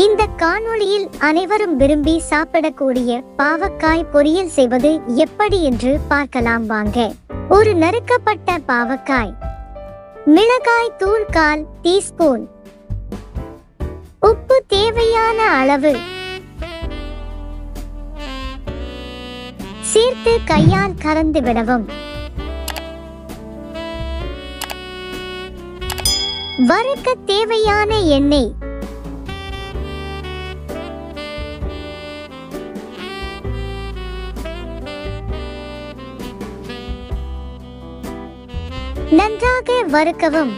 இந்த காணொளியில் அனைவரும் விரும்பி சாப்பிடக்கூடிய பாவக்காய் பொரியல் செய்வது எப்படி என்று பார்க்கலாம் வாங்க ஒரு நறுக்கப்பட்ட பாவக்காய் மிளகாய் தூள் கால் டீஸ்பூன் உப்பு தேவையான அளவு சேர்த்து கையால் கறந்து விடவும் வறுக்க தேவையான எண்ணெய் நன்றாக வறுக்கவும்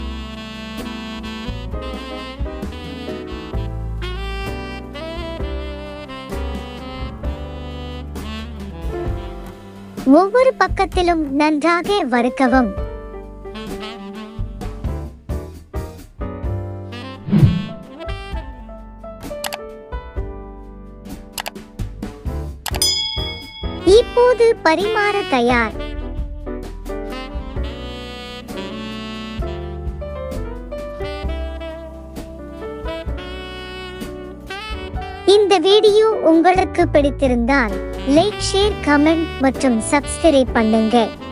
ஒவ்வொரு பக்கத்திலும் நன்றாக வறுக்கவும் இப்போது பரிமாற தயார் இந்த வீடியோ உங்களுக்கு பிடித்திருந்தால் லைக் ஷேர் கமெண்ட் மற்றும் சப்ஸ்கிரைப் பண்ணுங்க